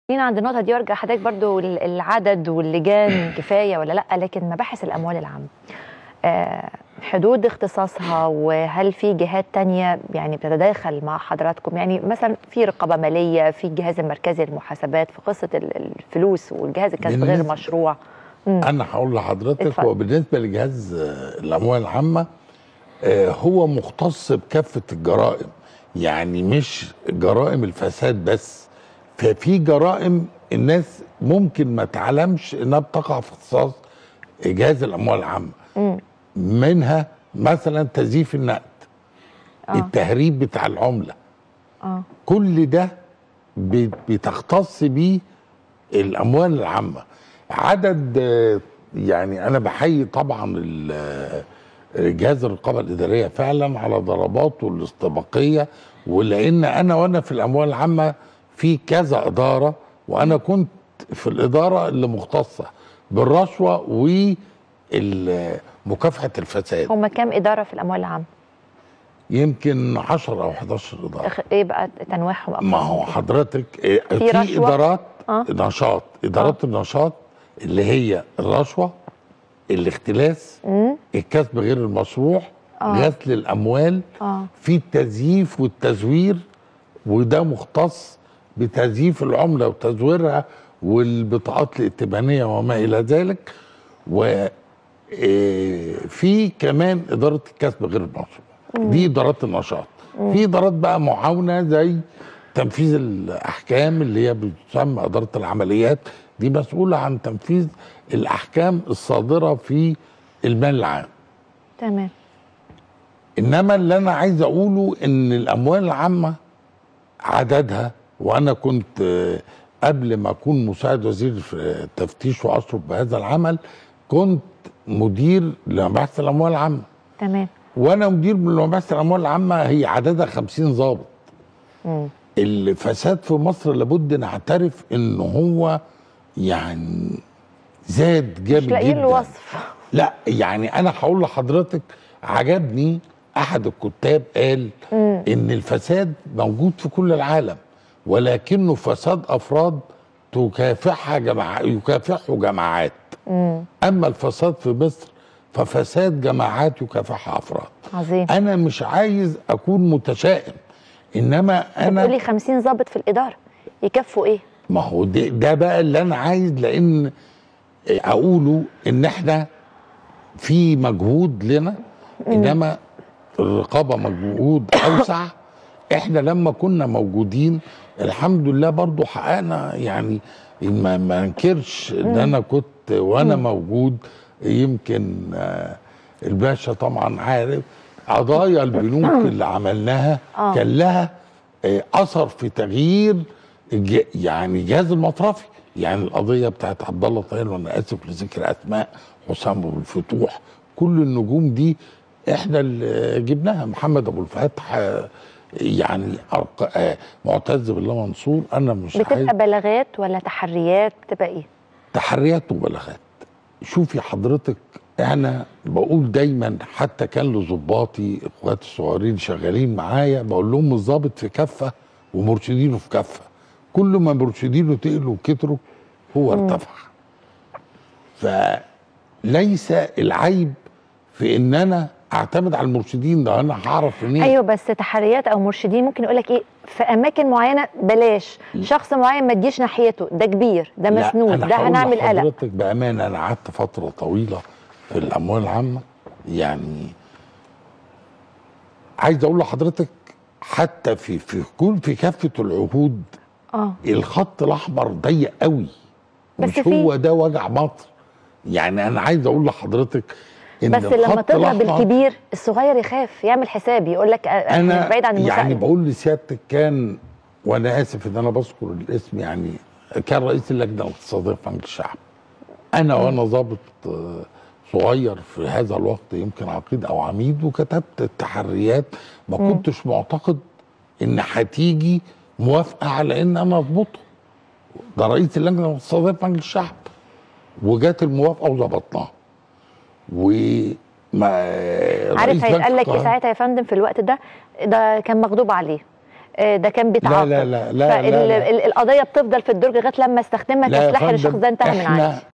خلينا عند النقطة دي وارجع حضرتك برضو ال- العدد واللجان كفاية ولا لأ لكن مباحث الأموال العامة آه، حدود اختصاصها وهل في جهات تانية يعني بتتداخل مع حضراتكم يعني مثلا في رقابة مالية في الجهاز المركزي للمحاسبات في قصة ال- الفلوس والجهاز الكسب غير بالنسبة- مشروع مم. انا هقول لحضرتك اتفضل. هو بالنسبه لجهاز آه، الاموال العامه آه، هو مختص بكافه الجرائم يعني مش جرائم الفساد بس ففي جرائم الناس ممكن ما تعلمش انها بتقع في اختصاص جهاز الاموال العامه مم. منها مثلا تزييف النقد آه. التهريب بتاع العمله اه كل ده بي- بتختص بيه الاموال العامه عدد آه، يعني انا بحيي طبعا ال- آه، جهاز الرقابه الاداريه فعلا على ضرباته الاستباقيه ولان انا وانا في الاموال العامه في كذا اداره وانا كنت في الاداره اللي مختصه بالرشوه ومكافحه الفساد هما كام إدارة في الأموال العامة؟ يمكن 10 او 11 اداره اخ- إيه بقى تنويعهم ما هو أفضل؟ حضرتك إيه، في في رشوة؟ ادارات آه. نشاط ادارات النشاط اللي هي الرشوه الاختلاس مم. الكسب غير المشروع آه. غسل الاموال اه في التزييف والتزوير وده مختص بتزييف العمله وتزويرها والبطاقات الائتمانيه وما الى ذلك و إيه، في كمان اداره الكسب غير المشروع دي ادارات النشاط في ادارات بقى معاونه زي تنفيذ الاحكام اللي هي بتسمى اداره العمليات دي مسؤوله عن تنفيذ الاحكام الصادره في المال العام تمام انما اللي انا عايز اقوله ان الاموال العامه عددها وانا كنت آه، قبل ما اكون مساعد وزير في التفتيش واشرف بهذا العمل كنت مدير لمباحث الاموال العامه تمام وانا مدير من مباحث الاموال العامه هي عددها 50 ضابط مم. الفساد في مصر لابد نعترف ان هو يعني زاد مش جامد لاقيين جدا له وصف لا يعني انا هقول لحضرتك عجبني احد الكتاب قال مم. ان الفساد موجود في كل العالم ولكنه فساد افراد تكافحها جماعات يكافحه جماعات مم. اما الفساد في مصر ففساد جماعات يكافحها افراد عظيم انا مش عايز اكون متشائم انما انا انا لي 50 ضابط في الإدارة يكفوا إيه؟ ما هو ده, ده بقى اللي انا عايز لان اقوله ان احنا في مجهود لنا انما الرقابه مجهود اوسع احنا لما كنا موجودين الحمد لله برضو حققنا يعني ما ما انكرش ان انا كنت وانا موجود يمكن آه، الباشا طبعا عارف قضايا البنوك اللي عملناها آه. كان لها آه، اثر في تغيير الج- يعني الجهاز المصرفي يعني القضيه بتاعت عبد الله طاهر وانا اسف لذكر اسماء حسام ابو الفتوح كل النجوم دي احنا اللي جبناها محمد ابو الفتح آه، يعني أرق- آه، معتز بالله منصور انا مش عايز بتبقى بلاغات ولا تحريات بتبقى إيه؟ تحريات وبلاغات شوفي حضرتك انا بقول دايما حتى كان لظباطي اخواتي الصغيرين شغالين معايا بقول لهم الظابط في كفه ومرشدينه في كفه كل ما مرشدينه تقلوا وكتروا هو ارتفع فليس العيب في ان انا اعتمد على المرشدين ده انا هعرف منين ايوه بس تحريات او مرشدين ممكن يقول لك ايه في اماكن معينه بلاش شخص معين ما تجيش ناحيته ده كبير ده لا، مسنود أنا ده هقول هنعمل قلق لحضرتك بامانه انا قعدت فتره طويله في الاموال العامه يعني عايز اقول لحضرتك حتى في في كل في كافه العهود اه الخط الاحمر ضيق قوي بس مش في- هو ده وجع مصر يعني انا عايز اقول لحضرتك ان بس لما الخط تضرب الأحمر- الكبير الصغير يخاف يعمل حساب يقول لك انا انا بعيد عن المساعده يعني بقول لسيادتك كان وانا اسف ان انا بذكر الاسم يعني كان رئيس اللجنه الاقتصاديه في بنك الشعب انا وانا ضابط آه، صغير في هذا الوقت يمكن عقيد او عميد وكتبت التحريات ما كنتش معتقد ان هتيجي موافقه على ان انا اضبطه ده رئيس اللجنه الاقتصاديه في بنك الشعب وجات الموافقه وظبطناها وما عارف رئيس بنك هيتقال لك ايه القاهرة- ساعتها يا فندم في الوقت ده ده كان مغضوب عليه آه، ده كان لا بيتعاقب لا لا لا, لا, لا. فالقضيه بتفضل في الدرج لغايه لما استخدمها لا يا كسلاح فندم، الشخص ده انتهى من احنا عندي